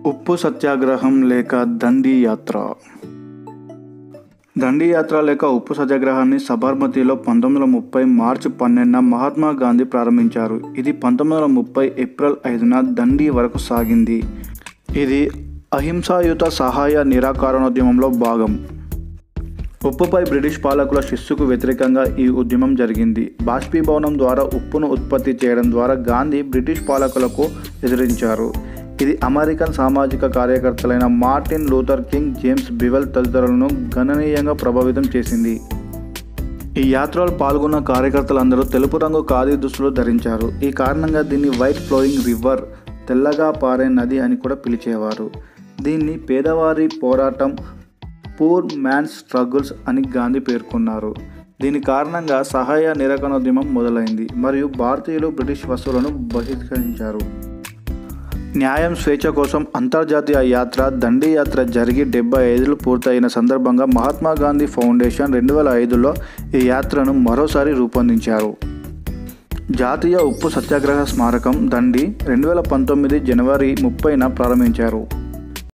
ఉప్పు సత్యాగ్రహం లేక దండి యాత్ర దండి యాత్ర లేక ఉప్పు సత్యాగ్రహాన్ని సబర్మతిలో పంతొమ్మిది వందల ముప్పై మార్చి పన్నెండున మహాత్మా గాంధీ ప్రారంభించారు ఇది పంతొమ్మిది వందల ముప్పై ఏప్రిల్ ఐదున దండి వరకు సాగింది ఇది అహింసాయుత సహాయ నిరాకరణోద్యమంలో భాగం ఉప్పుపై బ్రిటిష్ పాలకుల శిస్సుకు వ్యతిరేకంగా ఈ ఉద్యమం జరిగింది బాష్పీభవనం ద్వారా ఉప్పును ఉత్పత్తి చేయడం ద్వారా గాంధీ బ్రిటిష్ పాలకులకు ఎదిరించారు ఇది అమెరికన్ సామాజిక కార్యకర్తలైన Martin Luther King James Bevel తదితరులను గణనీయంగా ప్రభావితం చేసింది ఈ యాత్రలో పాల్గొన్న కార్యకర్తలందరూ తెలుపు రంగు ఖాదీ దుస్తులు ధరించారు ఈ కారణంగా దీన్ని వైట్ ఫ్లోయింగ్ రివర్ తెల్లగా పారే నది అని కూడా పిలిచేవారు దీన్ని పేదవారి పోరాటం పూర్ మ్యాన్ స్ట్రగుల్స్ అని గాంధీ పేర్కొన్నారు దీని కారణంగా సహాయ నిరకణోద్యమం మొదలైంది మరియు భారతీయులు బ్రిటిష్ వస్తువులను బహిష్కరించారు న్యాయం స్వేచ్ఛ కోసం అంతర్జాతీయ యాత్ర దండి యాత్ర జరిగి డెబ్బై ఐదులు పూర్తయిన సందర్భంగా మహాత్మా గాంధీ ఫౌండేషన్ రెండు వేల ఐదులో ఈ యాత్రను మరోసారి రూపొందించారు జాతీయ ఉప్పు సత్యాగ్రహ స్మారకం దండి రెండు వేల పంతొమ్మిది జనవరి ముప్పైన ప్రారంభించారు